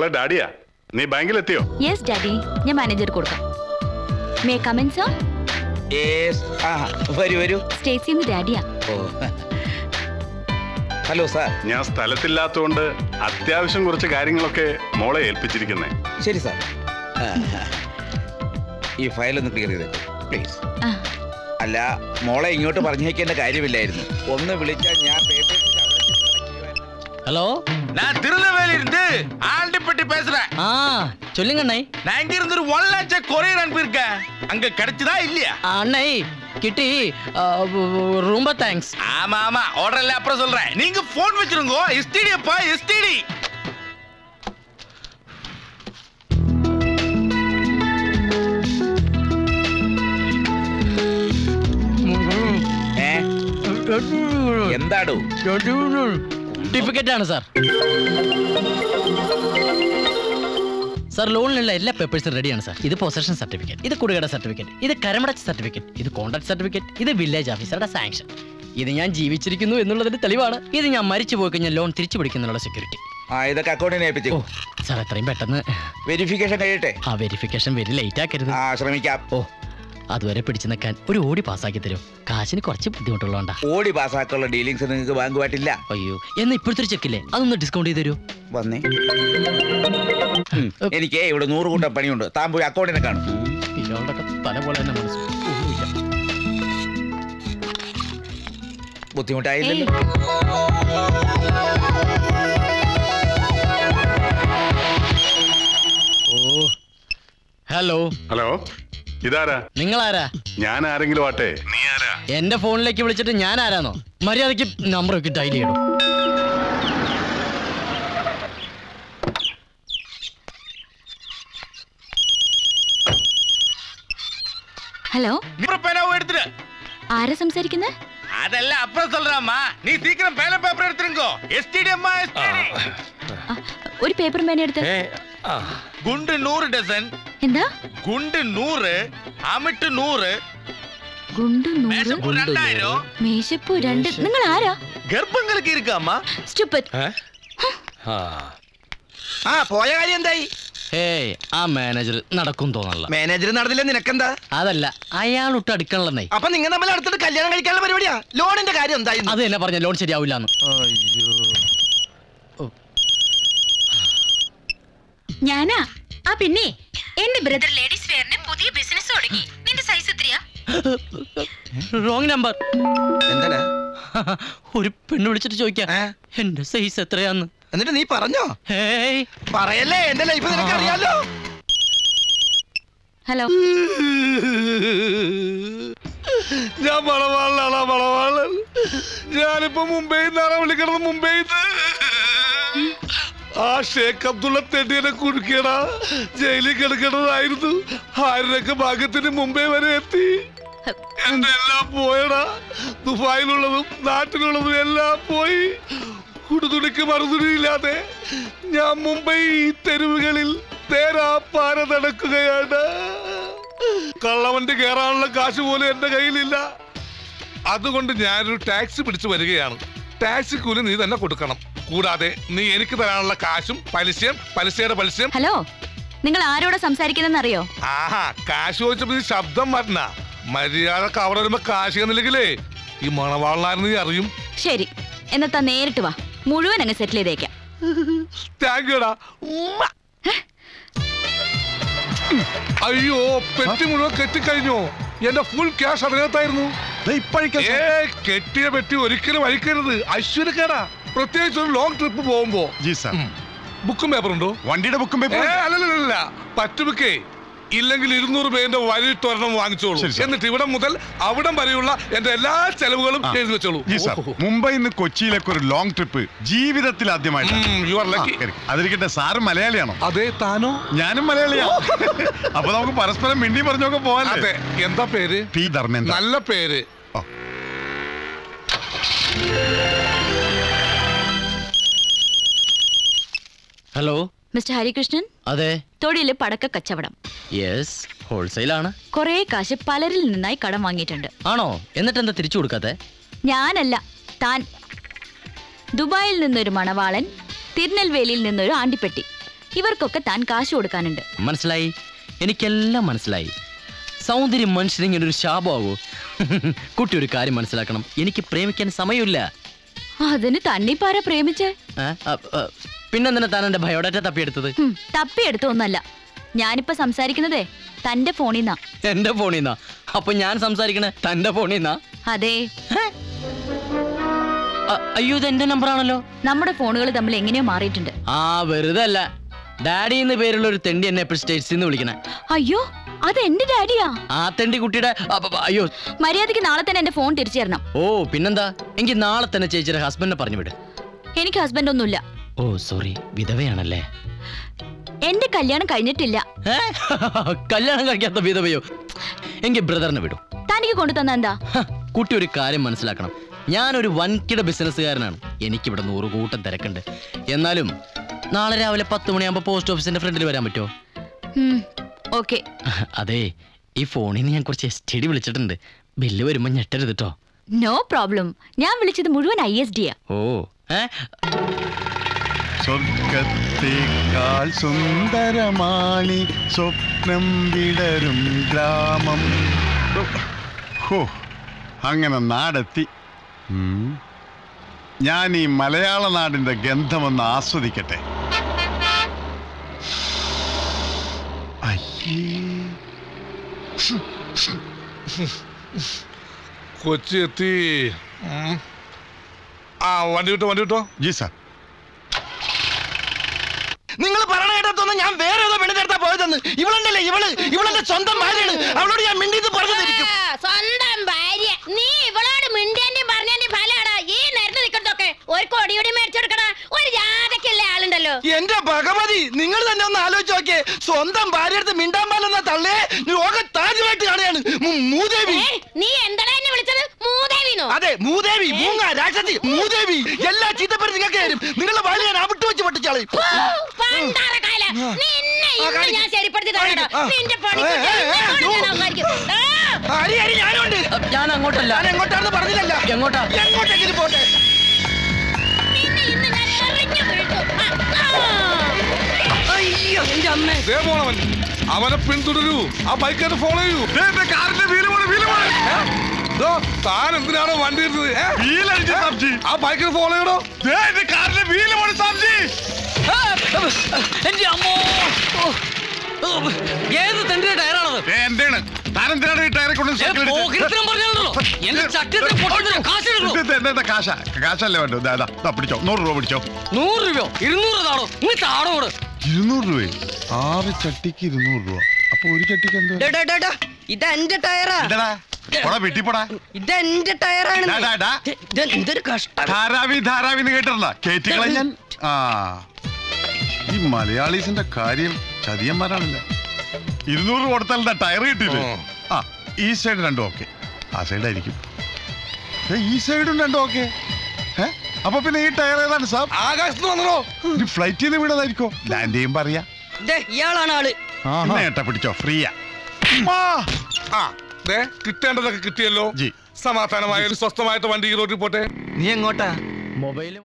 മോളെ ഡാഡിയാ നീ ബാങ്കിലെത്തിയോ യെസ് ഡാഡി ഞാൻ മാനേജർ കൊടുക്കാം മേ കമൻ സർ യേസ്. ആ വരൂ വരൂ സ്റ്റേസി എന്ന് ഡാഡിയാ ഓ ഹലോ സാർ ഞാൻ സ്ഥലത്തില്ലാത്തതുകൊണ്ട് അത്യാവശ്യം കുറച്ച് കാര്യങ്ങളൊക്കെ മോളെ ഏൽപ്പിച്ചിരിക്കുന്നേ ശരി സാർ ആ, ഈ ഫയൽ ഒന്ന് ക്ലിയർ ചെയ്തേ പ്ലീസ് ആ, അല്ല മോളെ ഇങ്ങോട്ട് പറഞ്ഞേക്കേണ്ട കാര്യമില്ലായിരുന്നു ഒന്ന് വിളിച്ചാൽ ഞാൻ papers അവിടെ ചെന്ന് collect ചെയ്യുമായിരുന്നു. ஹலோ நான் திருநெல்வேலி இருந்து ஆண்டிப்பட்டி பேசுறேன் ஆ சொல்லுங்க அண்ணை நான் இங்க இருந்து ஒரு ஒன் லட்சம் கொரியர் அனுப்பியிருக்கேன் அங்க கிடைச்சதா இல்லையா அண்ணை கிட்டி ஆ, ரொம்ப தேங்க்ஸ் ஆமா ஆமா ஆர்டர் எல்லாம் அப்புறம் சொல்றேன் நீங்க போன் வச்சிருங்க எஸ்டிடி அப்பா எஸ்டிடி ഏ എന്താടോ സർട്ടിഫിക്കറ്റ് ആണ് സാർ സാർ ലോണിലുള്ള എല്ലാ പേപ്പേഴ്സും റെഡിയാണ് സാർ ഇത് പൊസഷൻ സർട്ടിഫിക്കറ്റ് ഇത് കുടികട സർട്ടിഫിക്കറ്റ് ഇത് കരമടച്ച സർട്ടിഫിക്കറ്റ് ഇത് കോൺട്രാക്ട് സർട്ടിഫിക്കറ്റ് ഇത് വില്ലേജ് ഓഫീസറുടെ സാങ്ഷൻ ഇത് ഞാൻ ജീവിച്ചിരിക്കുന്നു എന്നുള്ളതിന്റെ തെളിവാണ് ഇത് ഞാൻ മരിച്ചു പോയി കഴിഞ്ഞാൽ ലോൺ തിരിച്ചു പിടിക്കുന്നുള്ള സെക്യൂരിറ്റി ആ ഇതൊക്കെ അക്കൗണ്ടിനെ ഏൽപ്പിച്ചു ഓ സാർ എത്രയും പെട്ടെന്ന് വെരിഫിക്കേഷൻ കഴിയട്ടെ ആ വെരിഫിക്കേഷൻ വെരി ലേറ്റ് ആക്കരുത് ആ ശ്രമിക്കാം ഓ അതുവരെ പിടിച്ചു നിൽക്കാൻ ഒരു ഓടി പാസ്സാക്കി തരും കാശിന് കുറച്ച് ബുദ്ധിമുട്ടുള്ളതുകൊണ്ടാ ഓടി പാസ്സാക്കുള്ള ഡീലിങ്സ് നിങ്ങൾക്ക് ബാങ്കുമായിട്ടില്ല അയ്യോ എന്നാ ഇപ്പോഴത്തെ ഒരു ചെക്കില്ലേ അതൊന്ന് ഡിസ്കൗണ്ട് ചെയ്ത് തരൂ വന്നേ ഉം, എനിക്ക് ഇവിടെ നൂറ് കൂട്ടം പണിയുണ്ട് താൻ പോയി അക്കൗണ്ടിനെ കാണും ഇയാളുടെ തല പോലെ തന്നെ മനസ്സ് ഒന്നുമില്ല. ബുദ്ധിമുട്ടായില്ലല്ലോ ഓ ഹലോ ഹലോ ഇതാരാ നിങ്ങളാരാ ഞാൻ ആരെങ്കിലും ആട്ടെ നീ ആരാ എന്റെ ഫോണിലേക്ക് വിളിച്ചിട്ട് ഞാൻ ആരാന്നോ മര്യാദയ്ക്ക് നമ്പർ ഒക്കെ ഡയൽ ചെയ്യണം ഹലോ அப்புறம் பேனாவும் எடுத்துரு ആരാ സംസാരിക്കുന്നത് அதெல்லாம் அப்புறம் சொல்றாமா நீ சீக்கிரம் பேன பேப்பர் எடுத்துருங்கோ எஸ்டிடி அம்மா எஸ்டிடி ഒരു പേപ്പർ മേനെ എടുത്ത് குண்டு நூறு டசன் എന്താ குண்டு நூறு அமிட்டு நூறு ഗുണ്ടു നൂറ് மேசப்பூ ரெண்டாயிரம் മേശപ്പൂ രണ്ട് നിങ്ങൾ ആരാ கர்ப்பங்களுக்கு இருக்காமா സ്റ്റുപ്പിഡ് ആ പോയ കാര്യം എന്തായി ഏയ് ആ മാനേജർ നടക്കും തോന്നല്ല മാനേജർ നടന്നില്ല നിനക്കെന്താ അതല്ല അയാളൊട്ട് അടുക്കണമെന്നേ അപ്പൊ നിങ്ങൾ തമ്മിൽ അടുത്തിട്ട് കല്യാണം കഴിക്കാനുള്ള പരിപാടിയാ ലോണിന്റെ കാര്യം എന്തായി അത് തന്നെ പറഞ്ഞ ലോൺ ശരിയാവില്ലാന്ന് ഞാനാ ആ പിന്നെ എന്റെ ബ്രദർ ലേഡീസ് വെയറിന് പുതിയ ബിസിനസ് തുടങ്ങി നിന്റെ സൈസ് എത്രയാ റോങ് നമ്പർ എന്താ ഒരു പെണ്ണ് വിളിച്ചിട്ട് ചോദിക്കാം ഏ? എന്റെ സൈസ് എത്രയാന്ന് എന്നിട്ട് നീ പറഞ്ഞോ ഹേയ് പറയല്ലേ എന്റെ ലൈഫ് നിനക്ക് അറിയാലോ ഹലോ ഞാൻ മണവാളനാണ് മണവാളൻ ഞാനിപ്പോ മുംബൈയിൽ നിന്നാണ് വിളിക്കണത് മുംബൈയിൽ ആ ഷേഖ് അബ്ദുള്ള തെണ്ടിയെ കുടുക്കിയടാ ജയിലിൽ കിടക്കണതായിരുന്നു ആരുടെയൊക്കെ ഭാഗ്യത്തിന് മുംബൈ വരെ എത്തി എന്റെ എല്ലാം പോയടാ ദുബായിലുള്ളതും നാട്ടിലുള്ളതും എല്ലാം പോയി ഉടുതുണിക്ക് മറുതുണിയില്ലാതെ ഞാൻ മുംബൈ തെരുവുകളിൽ തേരാപ്പാര നടക്കുകയാണ് കള്ളവണ്ടി കയറാനുള്ള കാശ് പോലും എന്റെ കയ്യിലില്ല അതുകൊണ്ട് ഞാനൊരു ടാക്സി പിടിച്ചു വരികയാണ് ടാക്സി കൂലി നീ തന്നെ കൊടുക്കണം കൂടാതെ നീ എനിക്ക് തരാനുള്ള കാശും പലിശയും പലിശയുടെ പലിശയും ഹലോ നിങ്ങൾ ആരോടാ സംസാരിക്കുന്നെന്ന് അറിയോ ആഹാ കാശ് ചോദിച്ചപ്പോ നീ ശബ്ദം മാറ്റണ മര്യാദ അവിടെ വരുമ്പോ കാശ് തന്നില്ലെങ്കിലേ ഈ മണവാളനാരെന്ന് നീ അറിയും ശരി എന്നത്താ നേരിട്ട് വാ മുഴുവൻ അങ്ങ് സെറ്റിൽ ചെയ്തേക്കാം താങ്ക് യുടാ ഉമ്മ. അയ്യോ പെട്ടി മുഴുവൻ കെട്ടിക്കഴിഞ്ഞു എന്റെ ഫുൾ ക്യാഷ് അതിനകത്തായിരുന്നു ഏ കെട്ടിയ പെട്ടി ഒരിക്കലും അഴിക്കരുത് ഐശ്വര്യക്കേടാ പ്രത്യേകിച്ച് ഒരു ലോങ് ട്രിപ്പ് പോകുമ്പോ ജി സാർ ബുക്കും പേപ്പർ ഉണ്ടോ വണ്ടിയുടെ ബുക്കും ഏ അല്ലല്ല പറ്റുബുക്കേ ഇല്ലെങ്കിൽ ഇരുന്നൂറ് പേരിന്റെ വരിട്ടൊരെണ്ണം വാങ്ങിച്ചോളൂ ശരി, സർ. എന്നിട്ട് ഇവിടെ മുതൽ അവിടം വരെയുള്ള എന്റെ എല്ലാ ചെലവുകളും ആ. എഴുതി വെച്ചോളൂ ജി സാർ മുംബൈയിൽ നിന്ന് കൊച്ചിയിലേക്ക് ഒരു ലോങ് ട്രിപ്പ് ജീവിതത്തിൽ ആദ്യമായിട്ടാണ് യു ആർ ലക്കി ആ, അതിരിക്കട്ടെ സാറ് മലയാളിയാണോ അതെ താനോ ഞാനും മലയാളിയാ അപ്പൊ നമുക്ക് പരസ്പരം മിണ്ടി പറഞ്ഞൊക്കെ അതെ പോവാല്ലേ എന്താ പേര് പി ധർമ്മേന്ദ്ര നല്ല പേര് ആ. ഹലോ മിസ്റ്റർ ഹരികൃഷ്ണൻ അതെ തൊഴില് പടക്ക കച്ചവടം യെസ് ഹോൾസെയിലാണ് കുറേ കാശ് പലരിൽ നിന്നായി കടം വാങ്ങിയിട്ടുണ്ട് ആണോ എന്നിട്ട് എന്താ തിരിച്ചു കൊടുക്കാത്തെ ഞാനല്ല താൻ ദുബായിൽ നിന്നൊരു മണവാളൻ തിരുനെൽവേലിയിൽ നിന്നൊരു ആണ്ടിപ്പെട്ടി ഇവർക്കൊക്കെ താൻ കാശ് കൊടുക്കാനുണ്ട് മനസ്സിലായി എനിക്കെല്ലാം മനസ്സിലായി സൗന്ദര്യം മനുഷ്യന് ഇങ്ങനെ ഒരു ശാപമാവോ കുട്ടി ഒരു കാര്യം മനസ്സിലാക്കണം എനിക്ക് പ്രേമിക്കാൻ സമയമില്ല അതിന് തണ്ണിപ്പാര പ്രേമിച്ച് ഏ? അ, അ, പിന്നെന്തിനാ താൻ എന്റെ ബയോഡാറ്റ തപ്പിയെടുത്തത് ഹും, തപ്പിയെടുത്തൊന്നല്ല ഞാനിപ്പോ സംസാരിക്കുന്നതേ തന്റെ ഫോണിൽ നിന്നാ എന്റെ ഫോണിൽ നിന്നാ അപ്പൊ ഞാൻ സംസാരിക്കണേ തന്റെ ഫോണിൽ നിന്നാ അതെ അ- അയ്യോ ഇത് എന്റെ നമ്പറാണല്ലോ നമ്മുടെ ഫോണുകൾ തമ്മിൽ എങ്ങനെയോ മാറിയിട്ടുണ്ട് ആ വെറുതെ അല്ല ഡാഡി എന്ന് പേരുള്ള ഒരു തെണ്ടി എന്നെ എപ്പോഴും സ്റ്റേറ്റ്സിൽ നിന്ന് വിളിക്കണേ അയ്യോ അത് എന്റെ ഡാഡിയാ ആ തെണ്ടി കുട്ടിയുടെ അ, അ, അയ്യോ മര്യാദക്ക് നാളെ തന്നെ എന്റെ ഫോൺ തിരിച്ചു തരണം ഓ പിന്നെന്താ എങ്കിൽ നാളെ തന്നെ ചേച്ചിയുടെ ഹസ്ബൻഡിനെ പറഞ്ഞു വിട് എനിക്ക് ഹസ്ബൻഡ് ഒന്നുമില്ല ഓ സോറി വിധവയാണല്ലേ എന്റെ കല്യാണം കഴിഞ്ഞിട്ടില്ല ഏ? കല്യാണം കഴിക്കാത്ത വിധവയോ എങ്കിൽ ബ്രദറിനെ വിടും തനിക്ക് കൊണ്ടു തന്ന എന്താ ഹ, കുട്ടി ഒരു കാര്യം മനസ്സിലാക്കണം ഞാനൊരു വൻകിട ബിസിനസ്സുകാരനാണ് എനിക്കിവിടെ നൂറ് കൂട്ടം തിരക്കുണ്ട് എന്നാലും നാളെ രാവിലെ പത്ത് മണിയാകുമ്പോൾ പോസ്റ്റ് ഓഫീസിന്റെ ഫ്രണ്ടിൽ വരാൻ പറ്റുമോ ഓക്കെ അതെ ഈ ഫോണിൽ നിന്ന് ഞാൻ കുറച്ച് എസ് ടി ഡി വിളിച്ചിട്ടുണ്ട് ബില്ല് വരുമ്പോൾ ഞെട്ടരുത് കേട്ടോ നോ പ്രോബ്ലം ഞാൻ വിളിച്ചത് മുഴുവൻ ഐ എസ് ഡിയാ ഓ ഏ സ്വർഗത്തേക്കാൾ സുന്ദരമാണി സ്വപ്നം വിടരും ഗ്രാമം ഹോ അങ്ങനെ നാടെത്തി ഉം. ഞാൻ ഈ മലയാള നാടിന്റെ ഗന്ധമൊന്ന് ആസ്വദിക്കട്ടെ അയ്യേ കൊച്ചി എത്തി ഉം. ആ വണ്ടി വിട്ടോ വണ്ടി വിട്ടോ ജി സാർ നിങ്ങൾ പറയണ കേട്ടതൊന്നും ഞാൻ വേറെ ഏതോ പെണ്ണിന്റെ അടുത്താ പോയതെന്ന് ഇവളുണ്ടല്ലേ ഇവള് ഇവളെന്റെ സ്വന്തം ഭാര്യയാണ് അവളോട് ഞാൻ മിണ്ടിന്ന് പറഞ്ഞു തരിക്കും ആ, സ്വന്തം ഭാര്യ നീ ഇവളോട് മിണ്ടിയന്റെ പറഞ്ഞതിന്റെ ഫലാടാ ഈ നിരന്ന് നിൽക്കുന്നതൊക്കെ ഒരു കൊടിയുടെ മേടിച്ചെടുക്കടാ ഒരു ജാതക്കുള്ള ആളുണ്ടല്ലോ എന്റെ ഭഗവതി നിങ്ങൾ തന്നെ ഒന്ന് ആലോചിച്ച് നോക്കിയേ സ്വന്തം ഭാര്യ അടുത്ത് മിണ്ടാൻ പാലെന്ന തള്ളേ ലോക താജുമായിട്ട് കാണുകയാണ് മു- മൂദേവി ഏ, നീ എന്താടാ എന്നെ വിളിച്ചത് മൂദേവിനോ അതെ മൂദേവി മൂങ്ങ രാക്ഷസി മൂദേവി എല്ലാ ചീത്തപ്പേരും നിങ്ങൾക്ക് തരും നിങ്ങളുടെ ഭാര്യ ഞാൻ അവിട്ട് വെച്ച് പൊട്ടിച്ചാളി ഫൂ, പണ്ടാരക്കാല. നിന്നെ ഇന്ന് ഞാൻ ശരിപ്പെടുത്തി തരാടാ ആ. നിന്റെ പണി ഏ, ഏ, ഏ, ഞാൻ ഓ. അവസാനിക്കും. ആ. അരി അരി ഞാനുണ്ട് ഞാൻ അങ്ങോട്ടല്ല ഞാൻ എങ്ങോട്ടാണെന്ന് പറഞ്ഞില്ലല്ല എങ്ങോട്ടാ എങ്ങോട്ടെങ്കിലും പോട്ടെ നിന്നെ ഇന്ന് ഞാൻ എറിഞ്ഞു വീഴ്ത്തും. ആ, ആ. അയ്യോ എന്റെ അമ്മേ ദേ പോണവൻ അവനെ പിന്തുടരൂ ആ ബൈക്കായിട്ട് ഫോളോ ചെയ്യൂ ദേ, ദേ, കാറിന്റെ വീല് പോണ്, വീല് പോണ്. ഏ? ദോ, താൻ എന്തിനാണോ വണ്ടി ഇരുന്നത് ഏ? വീലടിച്ച് സാബ്ജി ആ ബൈക്കിന് ഫോളോ ചെയ്യണോ ദേ, എന്റെ കാറിന്റെ വീല് പോണ് സാബ്ജി എന്റെ അമ്മോ ഓ, ഓ, ഏത് തെണ്ടിയുടെ ടയറാണത് ദേ, എന്താണ് താൻ എന്തിനാണ് ഈ ടയറെ കൊണ്ട് സർക്കിൾ അടിച്ചത്? പോക്കിരിത്തരം പറഞ്ഞാലോ എന്റെ ചട്ടത്തിന് പൊട്ടുന്നതിന് കാശ് എടുക്കണോ ഇത് ഇത് എന്താ കാശ കാശല്ലേ വേണ്ടു ദാ, ദാ, ദാ, പിടിച്ചോ നൂറ് രൂപ പിടിച്ചോ നൂറ് രൂപയോ ഇരുന്നൂറ് താടോ നീ താടോട് ഇരുന്നൂറ് രൂപ ആറ് ചട്ടിക്ക് ഇരുന്നൂറ് രൂപ അപ്പൊ ഒരു ചട്ടിക്ക് എന്താ ഇത് എന്റെ ടയറാ ഇതെടാ, പോടാ വീട്ടിൽ പോടാ ഇത് എന്റെ ടയറാണ് ഡാ, ഡാ, ഡാ. ഇത് എന്തൊരു കഷ്ടം ധാരാവി ധാരാവി എന്ന് കേട്ടിട്ടുള്ള കേറ്റുകളെ ഞാൻ ആ ഈ മലയാളീസിന്റെ കാര്യം ചതിയന്മാരാണല്ലോ ഇരുന്നൂറ് കൊടുത്താൽ ടയർ കിട്ടിയില്ലേ ഓ. ആ ഈ സൈഡ് രണ്ടും ഓക്കെ ആ സൈഡ് ആയിരിക്കും ഏ, ഈ സൈഡും രണ്ടും ഓക്കെ ഏ അപ്പൊ പിന്നെ ഈ ടയർ ഏതാണ് സാർ ആകാശത്ത് വന്നോ ഇത് ഫ്ലൈറ്റിൽ നിന്ന് വീണതായിരിക്കോ ലാൻഡ് ചെയ്യുമ്പോ അറിയാം ദേ, ഇയാളാണ് ആള് പിന്നെ ഏട്ടാ പിടിച്ചോ ഫ്രീയാ ആ ദേ കിട്ടേണ്ടതൊക്കെ കിട്ടിയല്ലോ ജി സമാധാനമായ ഒരു സ്വസ്ഥമായിട്ട് വണ്ടി ഈ റോഡിൽ പോട്ടെ നീ എങ്ങോട്ടാ മൊബൈലും